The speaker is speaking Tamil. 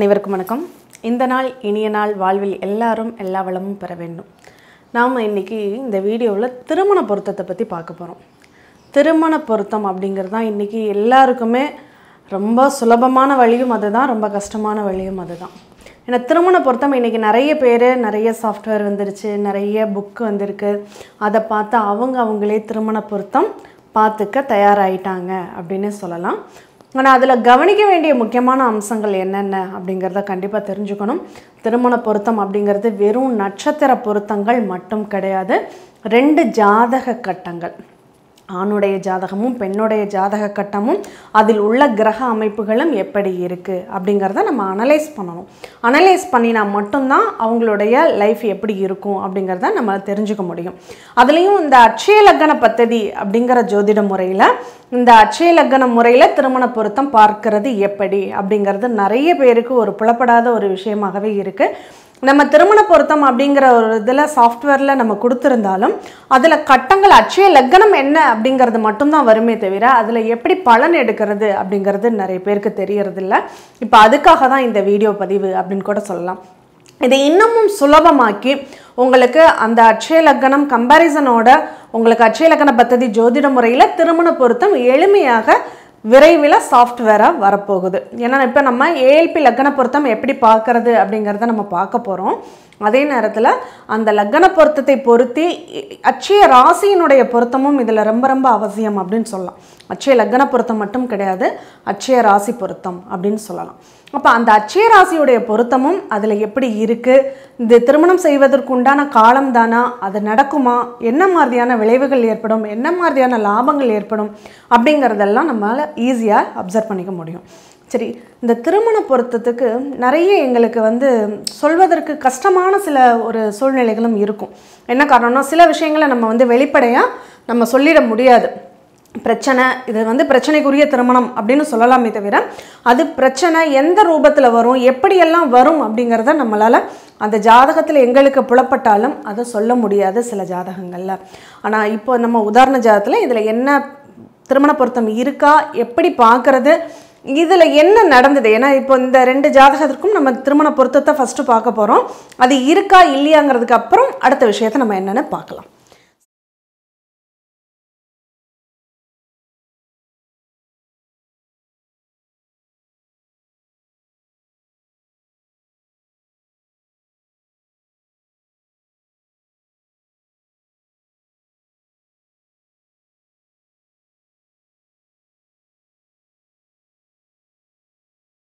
அனைவருக்கும் வணக்கம் இந்த நாள் இனிய நாள் வாழ்வில் எல்லாரும் எல்லா வளமும் பெற வேண்டும் நாம் இன்னைக்கு இந்த வீடியோவில் திருமண பொருத்தத்தை பற்றி பார்க்க போகிறோம் திருமண பொருத்தம் அப்படிங்கிறது தான் இன்றைக்கி எல்லாருக்குமே ரொம்ப சுலபமான வழியும் அதுதான் ரொம்ப கஷ்டமான வழியும் அதுதான் ஏன்னா திருமண பொருத்தம் இன்றைக்கி நிறைய பேர் நிறைய சாஃப்ட்வேர் வந்துருச்சு நிறைய புக்கு வந்திருக்கு அதை பார்த்து அவங்க அவங்களே திருமண பொருத்தம் பார்த்துக்க தயாராகிட்டாங்க அப்படின்னு சொல்லலாம் ஆனால் அதில் கவனிக்க வேண்டிய முக்கியமான அம்சங்கள் என்னென்ன அப்படிங்கிறத கண்டிப்பாக தெரிஞ்சுக்கணும் திருமண பொருத்தம் அப்படிங்கிறது வெறும் நட்சத்திர பொருத்தங்கள் மட்டும் கிடையாது ரெண்டு ஜாதக கட்டங்கள் ஆணுடைய ஜாதகமும் பெண்ணுடைய ஜாதக கட்டமும் அதில் உள்ள கிரக அமைப்புகளும் எப்படி இருக்குது அப்படிங்கிறத நம்ம அனலைஸ் பண்ணணும் அனலைஸ் பண்ணினா மட்டும்தான் அவங்களுடைய லைஃப் எப்படி இருக்கும் அப்படிங்கிறத நம்ம தெரிஞ்சுக்க முடியும் அதுலேயும் இந்த அட்சய லக்கண பத்ததி அப்படிங்கிற ஜோதிட முறையில் இந்த அட்சய லக்கண முறையில் திருமண பொருத்தம் பார்க்கறது எப்படி அப்படிங்கிறது நிறைய பேருக்கு ஒரு புலப்படாத ஒரு விஷயமாகவே இருக்குது நம்ம திருமண பொருத்தம் அப்படிங்கிற ஒரு இதில் சாஃப்ட்வேரில் நம்ம கொடுத்துருந்தாலும் அதில் கட்டங்கள் அட்சய லக்கணம் என்ன அப்படிங்கிறது மட்டும்தான் வருமே தவிர அதில் எப்படி பலன் எடுக்கிறது அப்படிங்கிறது நிறைய பேருக்கு தெரியறதில்ல இப்போ அதுக்காக தான் இந்த வீடியோ பதிவு அப்படின்னு கூட சொல்லலாம் இதை இன்னமும் சுலபமாக்கி உங்களுக்கு அந்த அட்சய லக்கணம் கம்பேரிசனோட உங்களுக்கு அட்சய லக்கண பத்ததி ஜோதிட முறையில் திருமண பொருத்தம் எளிமையாக விரைவில் சாஃப்ட்வேராக வரப்போகுது ஏன்னா இப்போ நம்ம ஏஎல்பி லக்கண பொருத்தம் எப்படி பார்க்கறது அப்படிங்கிறத நம்ம பார்க்க போகிறோம் அதே நேரத்தில் அந்த லக்கண பொருத்தத்தை பொருத்தி அட்சய ராசியினுடைய பொருத்தமும் இதில் ரொம்ப ரொம்ப அவசியம் அப்படின்னு சொல்லலாம் அட்சய லக்கண பொருத்தம் மட்டும் கிடையாது அட்சய ராசி பொருத்தம் அப்படின்னு சொல்லலாம் அப்போ அந்த அட்சய ராசியுடைய பொருத்தமும் அதில் எப்படி இருக்குது இந்த திருமணம் செய்வதற்கு உண்டான காலம் தானா அது நடக்குமா என்ன மாதிரியான விளைவுகள் ஏற்படும் என்ன மாதிரியான லாபங்கள் ஏற்படும் அப்படிங்கிறதெல்லாம் நம்மளால் ஈஸியாக அப்சர்வ் பண்ணிக்க முடியும் சரி இந்த திருமண பொருத்தத்துக்கு நிறைய எங்களுக்கு வந்து சொல்வதற்கு கஷ்டமான சில ஒரு சூழ்நிலைகளும் இருக்கும் என்ன காரணம்னா சில விஷயங்களை நம்ம வந்து வெளிப்படையாக நம்ம சொல்லிட முடியாது பிரச்சனை இது வந்து பிரச்சனைக்குரிய திருமணம் அப்படின்னு சொல்லலாமே தவிர அது பிரச்சனை எந்த ரூபத்தில் வரும் எப்படியெல்லாம் வரும் அப்படிங்கிறத நம்மளால் அந்த ஜாதகத்தில் எங்களுக்கு புலப்பட்டாலும் அதை சொல்ல முடியாது சில ஜாதகங்களில் ஆனால் இப்போ நம்ம உதாரண ஜாதகத்தில் இதில் என்ன திருமண பொருத்தம் இருக்கா எப்படி பார்க்கறது இதில் என்ன நடந்தது ஏன்னா இப்போ இந்த ரெண்டு ஜாதகத்திற்கும் நம்ம திருமண பொருத்தத்தை ஃபஸ்ட்டு பார்க்க போகிறோம் அது இருக்கா இல்லையாங்கிறதுக்கு அப்புறம் அடுத்த விஷயத்தை நம்ம என்னென்னு பார்க்கலாம்